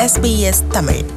SBS Tamil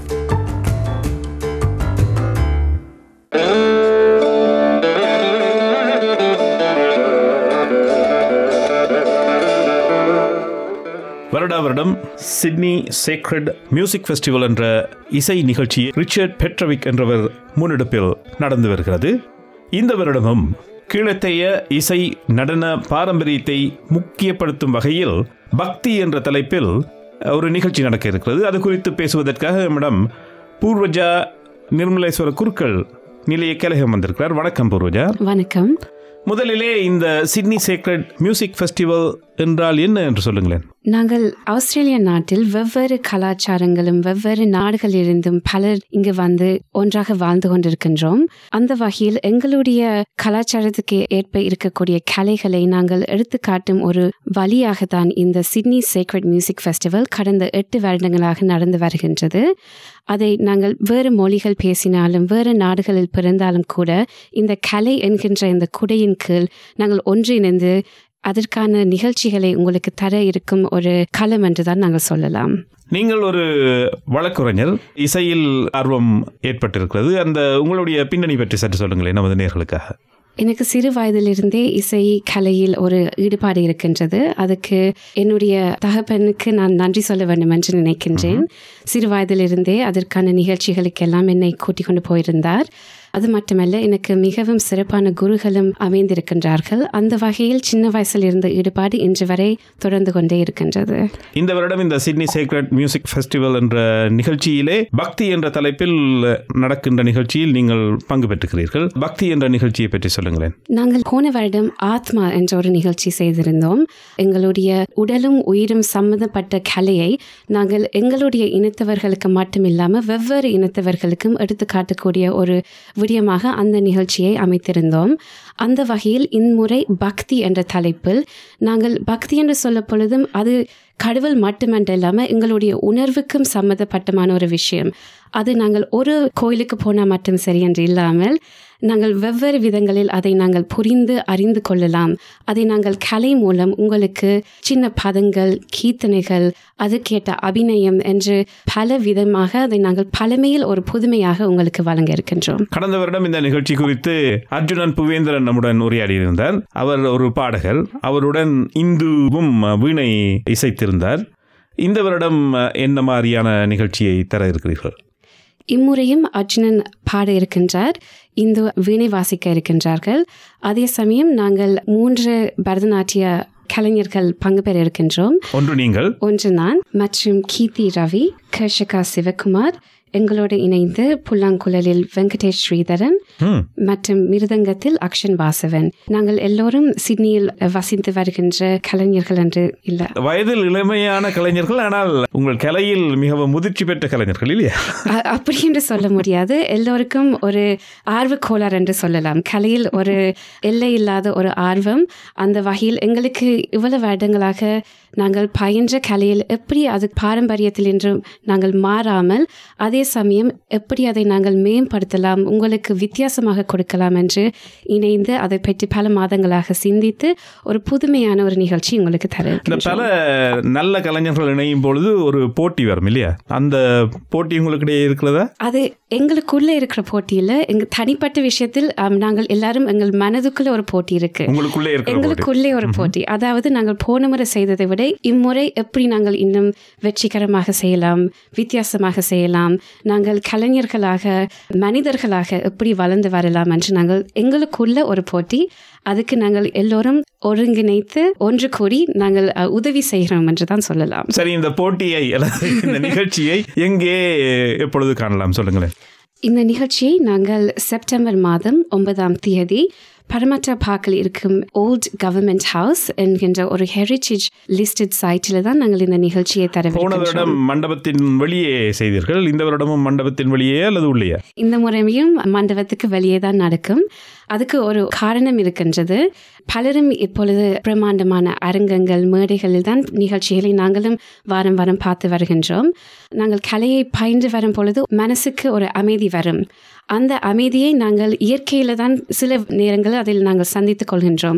வருடா வருடம் Sydney sacred music festival என்ற இசை நிகழ்ச்சி ரிச்சர்ட் பெட்ரவிக் என்றவர் முன்னெடுப்பில் நடந்து வருகிறது இந்த வருடமும் கீழத்தைய இசை நடன பாரம்பரியத்தை முக்கியப்படுத்தும் வகையில் பக்தி என்ற தலைப்பில் ஒரு நிகழ்ச்சி நடக்க இருக்கிறது அது குறித்து பேசுவதற்காக நம்மிடம் பூர்வஜா நிர்மலேஸ்வர குருக்கள் நிலைய கலகம் வந்திருக்கிறார் வணக்கம் பூர்வஜா வணக்கம் முதலிலே இந்த சிட்னி சேக்ரட் மியூசிக் ஃபெஸ்டிவல் என்றால் என்ன என்று சொல்லுங்களேன் நாங்கள் ஆஸ்திரேலிய நாட்டில் வெவ்வேறு கலாச்சாரங்களும் வெவ்வேறு நாடுகளிலிருந்தும் பலர் இங்கு வந்து ஒன்றாக வாழ்ந்து கொண்டிருக்கின்றோம் அந்த வகையில் எங்களுடைய கலாச்சாரத்துக்கு ஏற்ப இருக்கக்கூடிய கலைகளை நாங்கள் எடுத்துக்காட்டும் ஒரு வழியாக தான் இந்த சிட்னி சேக்ரட் மியூசிக் ஃபெஸ்டிவல் கடந்த எட்டு வருடங்களாக நடந்து வருகின்றது அதை நாங்கள் வேறு மொழிகள் பேசினாலும் வேறு நாடுகளில் பிறந்தாலும் கூட இந்த கலை என்கின்ற இந்த குடையின் கீழ் நாங்கள் ஒன்றிணைந்து அதற்கான நிகழ்ச்சிகளை உங்களுக்கு தர இருக்கும் ஒரு களம் என்று தான் நாங்கள் சொல்லலாம் நீங்கள் ஒரு வழக்குரைஞர் இசையில் ஆர்வம் ஏற்பட்டிருக்கிறது அந்த உங்களுடைய பின்னணி பற்றி சற்று சொல்லுங்களேன் நமது நேர்களுக்காக எனக்கு சிறு வயதிலிருந்தே இசை கலையில் ஒரு ஈடுபாடு இருக்கின்றது அதுக்கு என்னுடைய தகப்பனுக்கு நான் நன்றி சொல்ல வேண்டும் என்று நினைக்கின்றேன் சிறு வயதிலிருந்தே அதற்கான நிகழ்ச்சிகளுக்கெல்லாம் என்னை கூட்டிக் கொண்டு போயிருந்தார் அது மட்டுமல்ல எனக்கு மிகவும் சிறப்பான குருகளும் அமைந்திருக்கின்றார்கள் அந்த வகையில் சின்ன வயசில் இருந்த ஈடுபாடு இன்று வரை தொடர்ந்து கொண்டே இருக்கின்றது இந்த வருடம் இந்த சிட்னி சேக்ரட் மியூசிக் ஃபெஸ்டிவல் என்ற நிகழ்ச்சியிலே பக்தி என்ற தலைப்பில் நடக்கின்ற நிகழ்ச்சியில் நீங்கள் பங்கு பெற்றுக்கிறீர்கள் பக்தி என்ற நிகழ்ச்சியை பற்றி சொல்லுங்களேன் நாங்கள் போன வருடம் ஆத்மா என்ற ஒரு நிகழ்ச்சி செய்திருந்தோம் எங்களுடைய உடலும் உயிரும் சம்மந்தப்பட்ட கலையை நாங்கள் எங்களுடைய இனத்தவர்களுக்கு மட்டுமில்லாமல் வெவ்வேறு இனத்தவர்களுக்கும் எடுத்துக்காட்டக்கூடிய ஒரு விடயமாக அந்த நிகழ்ச்சியை அமைத்திருந்தோம் அந்த வகையில் இம்முறை பக்தி என்ற தலைப்பில் நாங்கள் பக்தி என்று சொல்ல பொழுதும் அது கடவுள் மட்டுமன்று இல்லாமல் எங்களுடைய உணர்வுக்கும் சம்மந்தப்பட்டமான ஒரு விஷயம் அது நாங்கள் ஒரு கோயிலுக்கு போனால் மட்டும் சரி என்று இல்லாமல் நாங்கள் வெவ்வேறு விதங்களில் அதை நாங்கள் புரிந்து அறிந்து கொள்ளலாம் அதை நாங்கள் கலை மூலம் உங்களுக்கு சின்ன பதங்கள் கீர்த்தனைகள் அதுக்கேற்ற அபிநயம் என்று பல விதமாக அதை நாங்கள் பழமையில் ஒரு புதுமையாக உங்களுக்கு வழங்க இருக்கின்றோம் கடந்த வருடம் இந்த நிகழ்ச்சி குறித்து அர்ஜுனன் புவேந்திரன் நம்முடன் உரையாடி இருந்தார் அவர் ஒரு பாடகர் அவருடன் இந்துவும் வீணை இசைத்திருந்தார் இந்த வருடம் என்ன மாதிரியான நிகழ்ச்சியை தர இருக்கிறீர்கள் இம்முறையும் அர்ஜுனன் பாட இருக்கின்றார் இந்து வீணை வாசிக்க இருக்கின்றார்கள் அதே சமயம் நாங்கள் மூன்று பரதநாட்டிய கலைஞர்கள் பங்கு பெற இருக்கின்றோம் ஒன்று நீங்கள் ஒன்று நான் மற்றும் கீர்த்தி ரவி கர்ஷிகா சிவகுமார் எங்களோடு இணைந்து புல்லாங்குழலில் வெங்கடேஷ் ஸ்ரீதரன் ம், மற்றும் மிருதங்கத்தில் அக்ஷன் வாசவன் நாங்கள் எல்லோரும் சிட்னியில் வசித்து வருகின்ற கலைஞர்கள் என்று இல்லை வயதில் இளமையான கலைஞர்கள் ஆனால் உங்கள் கலையில் மிகவும் முதிர்ச்சி பெற்ற கலைஞர்கள் இல்லையா அ- அப்படி என்று சொல்ல முடியாது எல்லோருக்கும் ஒரு ஆர்வ கோளாறு என்று சொல்லலாம் கலையில் ஒரு எல்லை இல்லாத ஒரு ஆர்வம் அந்த வகையில் எங்களுக்கு இவ்வளவு வருடங்களாக நாங்கள் பயின்ற கலையில் எப்படி அது பாரம்பரியத்தில் என்று நாங்கள் மாறாமல் அதே சமயம் எப்படி அதை நாங்கள் மேம்படுத்தலாம் உங்களுக்கு வித்தியாசமாக கொடுக்கலாம் என்று இணைந்து அதை பற்றி பல மாதங்களாக சிந்தித்து ஒரு புதுமையான ஒரு நிகழ்ச்சி உங்களுக்கு தர இந்த இருக்கின்றோம். பல நல்ல கலைஞர்கள் இணையும் பொழுது ஒரு போட்டி வரும் இல்லையா அந்த போட்டி உங்களுக்கிடையே இருக்கிறதா அது எங்களுக்குள்ள இருக்கிற போட்டியில எங்க தனிப்பட்ட விஷயத்தில் ஆம், நாங்கள் எல்லாரும் எங்கள் மனதுக்குள்ள ஒரு போட்டி இருக்கு உங்களுக்குள்ளே இருக்கிற போட்டி எங்களுக்குள்ளே ஒரு போட்டி அதாவது நாங்கள் போன முறை செய்ததை விட இம்முறை எப்படி நாங்கள் இன்னும் வெற்றிகரமாக செய்யலாம் வித்தியாசமாக செய்யலாம் நாங்கள் கலைஞர்களாக மனிதர்களாக எப்படி வளர்ந்து வரலாம் என்று நாங்கள் எங்களுக்குள்ள ஒரு போட்டி அதுக்கு நாங்கள் எல்லோரும் ஒருங்கிணைத்து ஒன்று கூடி நாங்கள் அஹ், உதவி செய்கிறோம் என்று தான் சொல்லலாம் சரி இந்த போட்டியை அல்லது இந்த நிகழ்ச்சியை எங்கே எப்பொழுது காணலாம் சொல்லுங்களேன் இந்த நிகழ்ச்சியை நாங்கள் செப்டம்பர் மாதம் ஒன்பதாம் தேதி பரமட்டா பார்க்கில் இருக்கும் ஓல்ட் கவர்மெண்ட் ஹவுஸ் என்கின்ற ஒரு ஹெரிட்டேஜ் லிஸ்டட் சைட்டில் தான் நாங்கள் இந்த நிகழ்ச்சியை போன தரவிருக்கின்றோம் வருடம் மண்டபத்தின் வெளியே செய்தீர்கள் இந்த வருடமும் மண்டபத்தின் வெளியே அல்லது உள்ளேயா இந்த முறையும் மண்டபத்துக்கு வெளியே தான் நடக்கும் அதுக்கு ஒரு காரணம் இருக்கின்றது பலரும் இப்பொழுது பிரம்மாண்டமான அரங்கங்கள் மேடைகளில் தான் நிகழ்ச்சிகளை நாங்களும் வாரம் வாரம் பார்த்து வருகின்றோம் நாங்கள் கலையை பயின்று வரும் பொழுது மனசுக்கு ஒரு அமைதி வரும் அந்த அமைதியை நாங்கள் இயற்கையில தான் சில நேரங்களில் அதில் நாங்கள் சந்தித்துக் கொள்கின்றோம்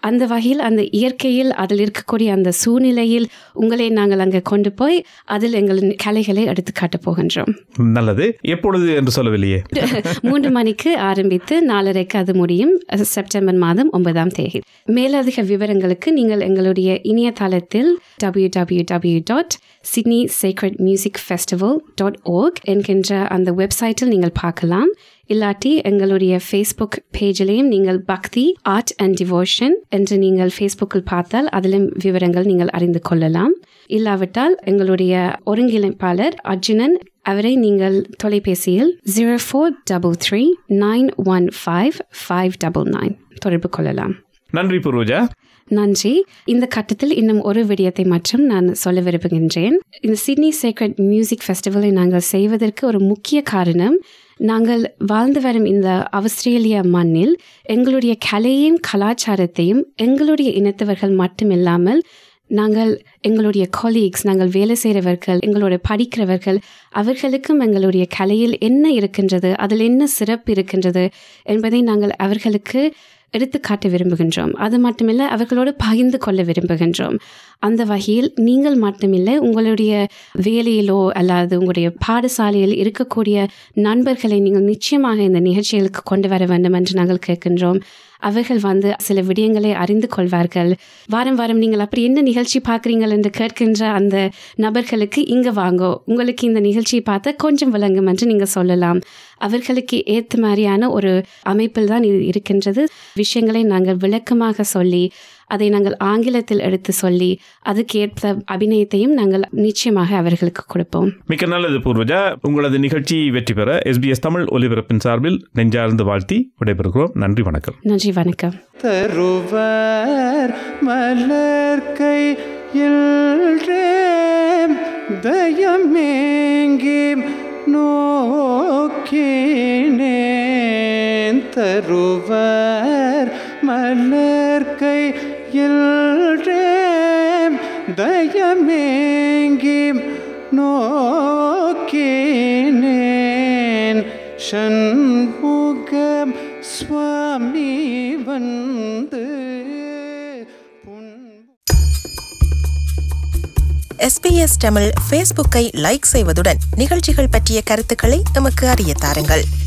அந்த வகையில் அந்த இயற்கையில் அதில் இருக்கக்கூடிய அந்த சூழ்நிலையில் உங்களை நாங்கள் அங்கே கொண்டு போய் அதில் எங்களின் கலைகளை எடுத்து காட்டப் போகின்றோம் நல்லது எப்பொழுது என்று சொல்லவில்லையே மூன்று மணிக்கு ஆரம்பித்து நாலரைக்கு அது முடியும் அது செப்டம்பர் மாதம் ஒன்பதாம் தேதி மேலதிக விவரங்களுக்கு நீங்கள் எங்களுடைய இணையதளத்தில் W W W dot Sydney secret music festival dot org என்கின்ற அந்த வெப்சைட்டில் நீங்கள் பார்க்கலாம் இல்லாட்டி எங்களுடைய ஃபேஸ்புக் பேஜிலையும் நீங்கள் பக்தி ஆர்ட் அண்ட் டிவோஷன் என்று நீங்கள் ஃபேஸ்புக்கில் பார்த்தால் அதிலும் விவரங்கள் நீங்கள் அறிந்து கொள்ளலாம் இல்லாவிட்டால் எங்களுடைய ஒருங்கிணைப்பாளர் அர்ஜுனன் அவரை நீங்கள் தொலைபேசியில் zero four double three nine one five five double nine தொடர்பு கொள்ளலாம் நன்றி பூர்வஜா நன்றி இந்த கட்டத்தில் இன்னும் ஒரு விடயத்தை மட்டும் நான் சொல்ல விரும்புகின்றேன் இந்த சிட்னி சேக்ரெட் மியூசிக் ஃபெஸ்டிவலை நாங்கள் செய்வதற்கு ஒரு முக்கிய காரணம் நாங்கள் வாழ்ந்து வரும் இந்த ஆஸ்திரேலிய மண்ணில் எங்களுடைய கலையும் கலாச்சாரத்தையும் எங்களுடைய இனத்தவர்கள் மட்டுமில்லாமல் நாங்கள் எங்களுடைய கொலீக்ஸ் நாங்கள் வேலை செய்கிறவர்கள் எங்களோட படிக்கிறவர்கள் அவர்களுக்கும் எங்களுடைய கலையில் என்ன இருக்கின்றது அதில் என்ன சிறப்பு இருக்கின்றது என்பதை நாங்கள் அவர்களுக்கு எடுத்துக்காட்ட விரும்புகின்றோம் அது மட்டுமில்லை அவர்களோடு பகிர்ந்து கொள்ள விரும்புகின்றோம் அந்த வகையில் நீங்கள் மட்டுமில்லை உங்களுடைய வேலையிலோ அல்லது உங்களுடைய பாடசாலையில் இருக்கக்கூடிய நண்பர்களை நீங்கள் நிச்சயமாக இந்த நிகழ்ச்சிகளுக்கு கொண்டு வர வேண்டும் என்று நாங்கள் கேட்கின்றோம் அவர்கள் வந்து சில விடயங்களை அறிந்து கொள்வார்கள் வாரம் வாரம் நீங்கள் அப்படி என்ன நிகழ்ச்சி பார்க்குறீங்கள் என்று கேட்கின்ற அந்த நபர்களுக்கு இங்கே வாங்கோ உங்களுக்கு இந்த நிகழ்ச்சியை பார்த்தா கொஞ்சம் விளங்கும் என்று நீங்கள் சொல்லலாம் அவர்களுக்கு ஏற்ற மாதிரியான ஒரு அமைப்பில் தான் இது இருக்கின்றது விஷயங்களை நாங்கள் விளக்கமாக சொல்லி அதை நாங்கள் ஆங்கிலத்தில் எடுத்து சொல்லி அதுக்கு ஏற்ற அபிநயத்தையும் நாங்கள் நிச்சயமாக அவர்களுக்கு கொடுப்போம் மிக்க நல்லது பூர்வஜா உங்களது நிகழ்ச்சி வெற்றி பெற எஸ்பிஎஸ் தமிழ் ஒலிபரப்பின் சார்பில் நெஞ்சார்ந்து வாழ்த்தி விடைபெறுகிறோம் நன்றி வணக்கம் நன்றி வணக்கம் தருவர் மலர்கை தயமேங்கி நோக்கினேன் தருவர் மலர்கை தயமேங்கி நோக்கினேன் ஷண்முகம் சுவாமி வந்து புன் எஸ்பிஎஸ் தமிழ் ஃபேஸ்புக்கை லைக் செய்வதுடன் நிகழ்ச்சிகள் பற்றிய கருத்துக்களை எமக்கு அறிய தாருங்கள்